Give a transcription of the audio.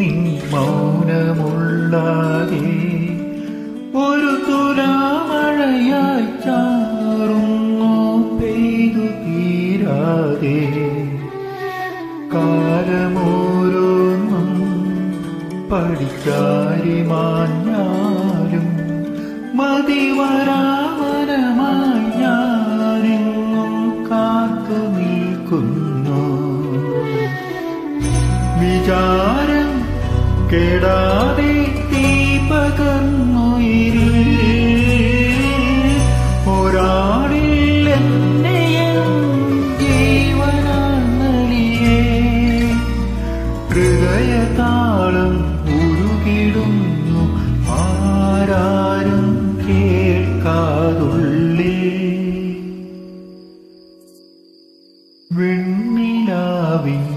നിൻ മൗനമുള്ളാതെ ഒരു തുലാമഴയായി ചാറുന്നു പെയ്തു തീരാതെ കാലമോരോന്നും പഠിക്കാരി മാഞ്ഞാലും മതിവരാമനമായി ഞാനെങ്ങും കാത്തു നിൽക്കുന്നു വിചാരം കെടാതെ തീ പകർന്നുയിരി ഒരാളിൽ എന്നെയും ജീവനാളിയേ ഹൃദയതാളം ഉരുകിടുന്നു ആരാരും കേൾക്കാതുള്ളേ വെണ്ണിലാവിൻ